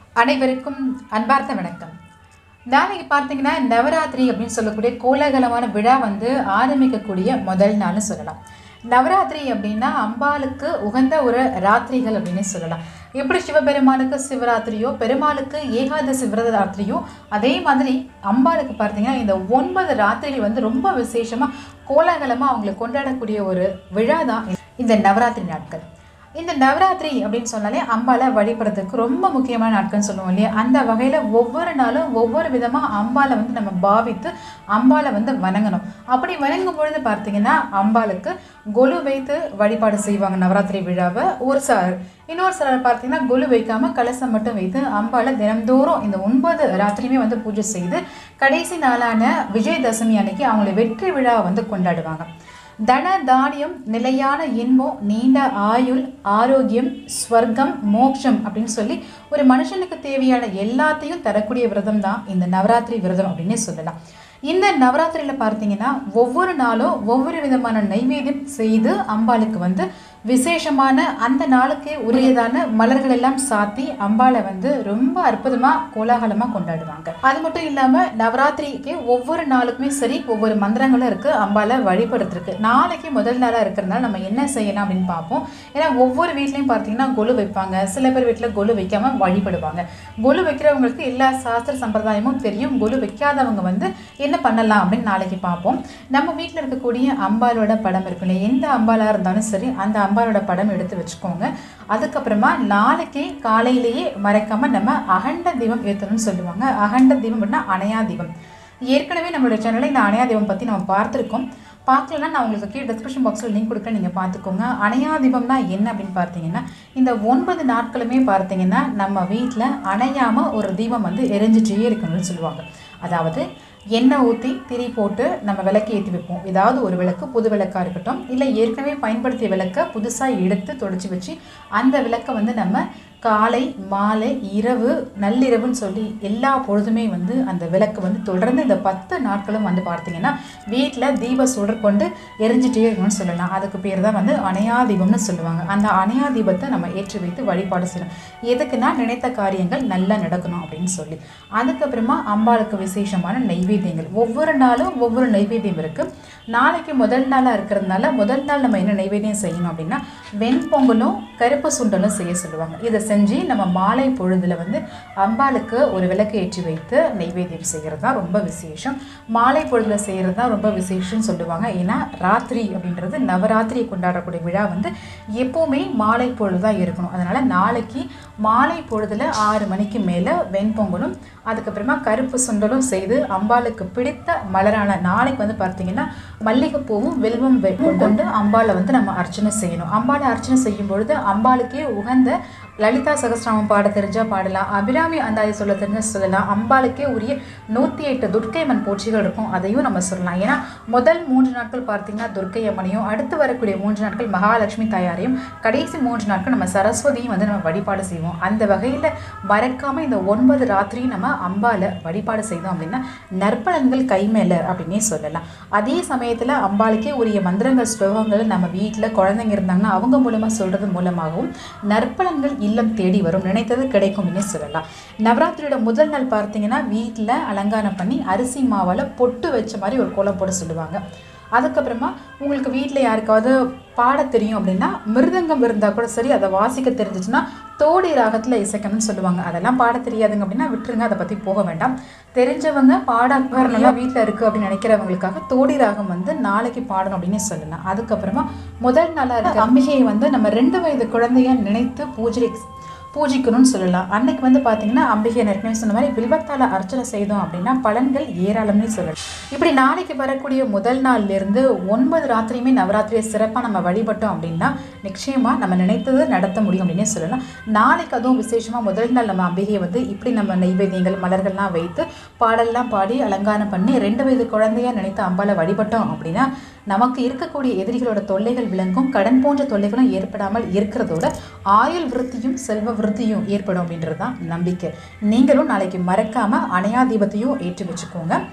அனைவருக்கும் அன்பார்ந்த வணக்கம் நாளைக்கு பார்த்தீங்கன்னா நவராத்திரி அப்படின்னு சொல்லக்கூடிய கோலாகலமான விழா வந்து ஆரம்பிக்கக்கூடிய முதல் நாள்னு சொல்லலாம் நவராத்திரி அப்படின்னா அம்பாளுக்கு உகந்த ஒரு ராத்திரிகள் அப்படின்னு சொல்லலாம் எப்படி சிவபெருமானுக்கு சிவராத்திரியோ பெருமாளுக்கு ஏகாதசி விரத ராத்திரியோ அதே மாதிரி அம்பாளுக்கு பார்த்தீங்கன்னா இந்த ஒன்பது ராத்திரிகள் வந்து ரொம்ப விசேஷமாக கோலாகலமாக அவங்களை கொண்டாடக்கூடிய ஒரு விழா தான் இந்த நவராத்திரி நாட்கள் இந்த நவராத்திரி அப்படின்னு சொன்னாலே அம்பாலை வழிபடுறதுக்கு ரொம்ப முக்கியமான நாட்கள்னு சொல்லுவோம் இல்லையா அந்த வகையில் ஒவ்வொரு நாளும் ஒவ்வொரு விதமாக அம்பாலை வந்து நம்ம பாவித்து அம்பாலை வந்து வணங்கணும் அப்படி வணங்கும் பொழுது பார்த்தீங்கன்னா அம்பாளுக்கு கொலு வைத்து வழிபாடு செய்வாங்க நவராத்திரி விழாவை ஒரு சார் இன்னொரு சிலர் பார்த்தீங்கன்னா கொலு வைக்காம கலசம் மட்டும் வைத்து அம்பாலை தினம்தோறும் இந்த ஒன்பது ராத்திரியுமே வந்து பூஜை செய்து கடைசி நாளான விஜயதசமி அன்னைக்கு அவங்களை வெற்றி விழாவை வந்து கொண்டாடுவாங்க தன தானியம் நிலையான இன்பம் நீண்ட ஆயுள் ஆரோக்கியம் ஸ்வர்க்கம் மோட்சம் அப்படின்னு சொல்லி ஒரு மனுஷனுக்கு தேவையான எல்லாத்தையும் தரக்கூடிய விரதம் தான் இந்த நவராத்திரி விரதம் அப்படின்னே சொல்லலாம் இந்த நவராத்திரியில் பார்த்தீங்கன்னா ஒவ்வொரு நாளும் ஒவ்வொரு விதமான நைவேத்தியம் செய்து அம்பாளுக்கு வந்து விசேஷமான அந்த நாளுக்கே உரியதான மலர்கள் எல்லாம் சாத்தி அம்பாளை வந்து ரொம்ப அற்புதமாக கோலாகலமாக கொண்டாடுவாங்க அது மட்டும் இல்லாமல் நவராத்திரிக்கு ஒவ்வொரு நாளுக்குமே சரி ஒவ்வொரு மந்திரங்களும் இருக்குது அம்பாளை வழிபடுறதுக்கு நாளைக்கு முதல் நாளாக இருக்கிறதுனால நம்ம என்ன செய்யலாம் அப்படின்னு பார்ப்போம் ஏன்னா ஒவ்வொரு வீட்லேயும் பார்த்தீங்கன்னா கொலு வைப்பாங்க சில பேர் வீட்டில் கொலு வைக்காம வழிபடுவாங்க கொலு வைக்கிறவங்களுக்கு எல்லா சாஸ்திர சம்பிரதாயமும் தெரியும் கொலு வைக்காதவங்க வந்து என்ன பண்ணலாம் அப்படின்னு நாளைக்கு பார்ப்போம் நம்ம வீட்டில் இருக்கக்கூடிய அம்பாலோட படம் இருக்கு இல்லையா எந்த அம்பாலாக இருந்தாலும் சரி அந்த அம்பாலோட படம் எடுத்து வச்சுக்கோங்க அதுக்கப்புறமா நாளைக்கு காலையிலேயே மறைக்காம நம்ம அகண்ட தீபம் ஏற்றணும்னு சொல்லுவாங்க அகண்ட தீபம் அப்படின்னா அணையா தீபம் ஏற்கனவே நம்மளுடைய சேனலில் இந்த அணையா தீபம் பற்றி நம்ம பார்த்துருக்கோம் பார்க்கலன்னா நான் உங்களுக்கு கீழே டிஸ்கிரிப்ஷன் பாக்ஸில் லிங்க் கொடுக்குறேன் நீங்கள் பார்த்துக்கோங்க அணையா தீபம்னா என்ன அப்படின்னு பார்த்தீங்கன்னா இந்த ஒன்பது நாட்களுமே பார்த்தீங்கன்னா நம்ம வீட்டில் அணையாமல் ஒரு தீபம் வந்து எரிஞ்சிட்டே இருக்கணும்னு சொல்லுவாங்க அதாவது எண்ணெய் ஊற்றி திரி போட்டு நம்ம விளக்கு ஏற்றி வைப்போம் ஏதாவது ஒரு விளக்கு புது விளக்காக இருக்கட்டும் இல்லை ஏற்கனவே பயன்படுத்திய விளக்கை புதுசாக எடுத்து தொடச்சி வச்சு அந்த விளக்கை வந்து நம்ம காலை மாலை இரவு நள்ளிரவுன்னு சொல்லி எல்லா பொழுதுமே வந்து அந்த விளக்கு வந்து தொடர்ந்து இந்த பத்து நாட்களும் வந்து பார்த்தீங்கன்னா வீட்டில் தீப சுடர் கொண்டு எரிஞ்சிட்டே இருக்கணும்னு சொல்லலாம் அதுக்கு பேர் தான் வந்து அணையா தீபம்னு சொல்லுவாங்க அந்த அணையா தீபத்தை நம்ம ஏற்றி வைத்து வழிபாடு செய்யணும் எதுக்குன்னா நினைத்த காரியங்கள் நல்லா நடக்கணும் அப்படின்னு சொல்லி அதுக்கப்புறமா அம்பாளுக்கு விசேஷமான நைவேத்தியங்கள் ஒவ்வொரு நாளும் ஒவ்வொரு நைவேத்தியம் இருக்குது நாளைக்கு முதல் நாளாக இருக்கிறதுனால முதல் நாள் நம்ம என்ன நைவேத்தியம் செய்யணும் அப்படின்னா வெண்பொங்கலும் கருப்பு சுண்டலும் செய்ய சொல்லுவாங்க இதை செஞ்சு நம்ம மாலை பொழுதுல வந்து அம்பாளுக்கு ஒரு விளக்கு ஏற்றி வைத்து நைவேத்தியம் செய்கிறது தான் ரொம்ப விசேஷம் மாலை பொழுதுல செய்கிறது தான் ரொம்ப விசேஷம்னு சொல்லுவாங்க ஏன்னா ராத்திரி அப்படின்றது நவராத்திரியை கொண்டாடக்கூடிய விழா வந்து எப்போவுமே மாலை பொழுது தான் இருக்கணும் அதனால் நாளைக்கு மாலை பொழுதுல ஆறு மணிக்கு மேலே வெண்பொங்கலும் அதுக்கப்புறமா கருப்பு சுண்டலும் செய்து அம்பாளுக்கு பிடித்த மலரான நாளைக்கு வந்து பார்த்தீங்கன்னா மல்லிகைப்பூவும் வில்வம் வெ- கொண்டு அம்பாளை வந்து நம்ம அர்ச்சனை செய்யணும் அம்பாளை அர்ச்சனை செய்யும் பொழுது அம்பாளுக்கே உகந்த லலிதா சகஸ்ராமம் பாட தெரிஞ்சா பாடலாம் அபிராமி அந்தாதி சொல்ல தெரிஞ்சா சொல்லலாம் அம்பாளுக்கே உரிய நூற்றி எட்டு துர்க்கையம்மன் போற்றிகள் இருக்கும் அதையும் நம்ம சொல்லலாம் ஏன்னா முதல் மூன்று நாட்கள் பார்த்தீங்கன்னா துர்க்கை அம்மனையும் அடுத்து வரக்கூடிய மூன்று நாட்கள் மகாலட்சுமி தாயாரையும் கடைசி மூன்று நாட்கள் நம்ம சரஸ்வதியும் வந்து நம்ம வழிபாடு செய்வோம் அந்த வகையில் மறக்காம இந்த ஒன்பது ராத்திரியும் நம்ம அம்பாலை வழிபாடு செய்தோம் அப்படின்னா நற்பலன்கள் கை மேலே அப்படின்னே சொல்லலாம் அதே சமயத்தில் அம்பாளுக்கே உரிய மந்திரங்கள் ஸ்லோகங்கள் நம்ம வீட்டில் குழந்தைங்க இருந்தாங்கன்னா அவங்க மூலமாக சொல்கிறது மூலமாகவும் நற்பலன்கள் இல்லம் தேடி வரும் நினைத்தது கிடைக்கும் அப்படின்னு சொல்லலாம் நவராத்திரியோட முதல் நாள் பார்த்தீங்கன்னா வீட்டில் அலங்காரம் பண்ணி அரிசி மாவால் பொட்டு வச்ச மாதிரி ஒரு கோலம் போட சொல்லுவாங்க அதுக்கப்புறமா உங்களுக்கு வீட்டில் யாருக்காவது பாட தெரியும் அப்படின்னா மிருதங்கம் இருந்தால் கூட சரி அதை வாசிக்க தெரிஞ்சிச்சுன்னா தோடி ராகத்தில் இசைக்கணும்னு சொல்லுவாங்க அதெல்லாம் பாட தெரியாதுங்க அப்படின்னா விட்டுருங்க அதை பற்றி போக வேண்டாம் தெரிஞ்சவங்க பாட நல்லா வீட்டில் இருக்குது அப்படின்னு நினைக்கிறவங்களுக்காக தோடி ராகம் வந்து நாளைக்கு பாடணும் அப்படின்னு சொல்லலாம் அதுக்கப்புறமா முதல் நாளாக இருக்க அம்பிகையை வந்து நம்ம ரெண்டு வயது குழந்தைய நினைத்து பூஜை பூஜிக்கணும்னு சொல்லலாம் அன்னைக்கு வந்து பார்த்தீங்கன்னா அம்பிகை ஏற்கனவே சொன்ன மாதிரி வில்வத்தால அர்ச்சனை செய்தோம் அப்படின்னா பலன்கள் ஏராளம்னு சொல்லலாம் இப்படி நாளைக்கு வரக்கூடிய முதல் நாள்ல இருந்து ஒன்பது ராத்திரியுமே நவராத்திரியை சிறப்பாக நம்ம வழிபட்டோம் அப்படின்னா நிச்சயமா நம்ம நினைத்தது நடத்த முடியும் அப்படின்னே சொல்லலாம் நாளைக்கு அதுவும் விசேஷமா முதல் நாள் நம்ம அம்பிகையை வந்து இப்படி நம்ம நைவேத்தியங்கள் மலர்கள்லாம் வைத்து பாடல்லாம் பாடி அலங்காரம் பண்ணி ரெண்டு வயது குழந்தையா நினைத்து அம்பாலை வழிபட்டோம் அப்படின்னா நமக்கு இருக்கக்கூடிய எதிரிகளோட தொல்லைகள் விளங்கும் கடன் போன்ற தொல்லைகளும் ஏற்படாமல் இருக்கிறதோட ஆயுள் விருத்தியும் செல்வ விருத்தியும் ஏற்படும் அப்படின்றது தான் நம்பிக்கை நீங்களும் நாளைக்கு மறக்காம அணையா தீபத்தையும் ஏற்றி வச்சுக்கோங்க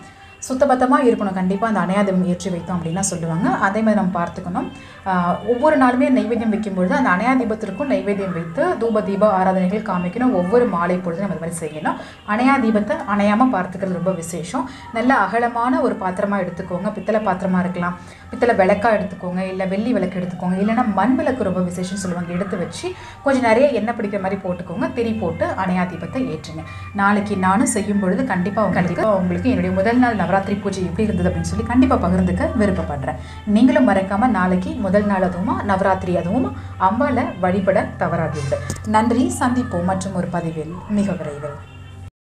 சுத்தபத்தமாக இருக்கணும் கண்டிப்பாக அந்த அணையா தீபம் ஏற்றி வைத்தோம் அப்படின்லாம் சொல்லுவாங்க அதே மாதிரி நம்ம பார்த்துக்கணும் ஆஹ் ஒவ்வொரு நாளுமே நைவேத்தியம் வைக்கும்பொழுது அந்த அணையா தீபத்திற்கும் நைவேத்தியம் வைத்து தூப தீப ஆராதனைகள் காமிக்கணும் ஒவ்வொரு மாலை பொழுது நம்ம இது மாதிரி செய்யணும் அணையா தீபத்தை அணையாமல் பார்த்துக்கிறது ரொம்ப விசேஷம் நல்ல அகலமான ஒரு பாத்திரமாக எடுத்துக்கோங்க பித்தளை பாத்திரமாக இருக்கலாம் பித்தளை விளக்கா எடுத்துக்கோங்க இல்லை வெள்ளி விளக்கு எடுத்துக்கோங்க இல்லைன்னா மண் விளக்கு ரொம்ப விசேஷம் சொல்லுவாங்க எடுத்து வச்சு கொஞ்சம் நிறைய எண்ணெய் பிடிக்கிற மாதிரி போட்டுக்கோங்க திரி போட்டு அணையா தீபத்தை ஏற்றுங்க நாளைக்கு நானும் செய்யும் பொழுது கண்டிப்பாக கண்டிப்பாக உங்களுக்கு என்னுடைய முதல் நாள் நவராத்திரி பூஜை எப்படி இருந்தது அப்படின்னு சொல்லி கண்டிப்பாக பகிர்ந்துக்க விருப்பப்படுறேன் நீங்களும் மறக்காம நாளைக்கு முதல் நாள் அதுவும் நவராத்திரி அதுவும் அம்பால வழிபட தவறாதீர்கள் நன்றி சந்திப்போம் மற்றும் ஒரு பதிவில் மிக விரைவில்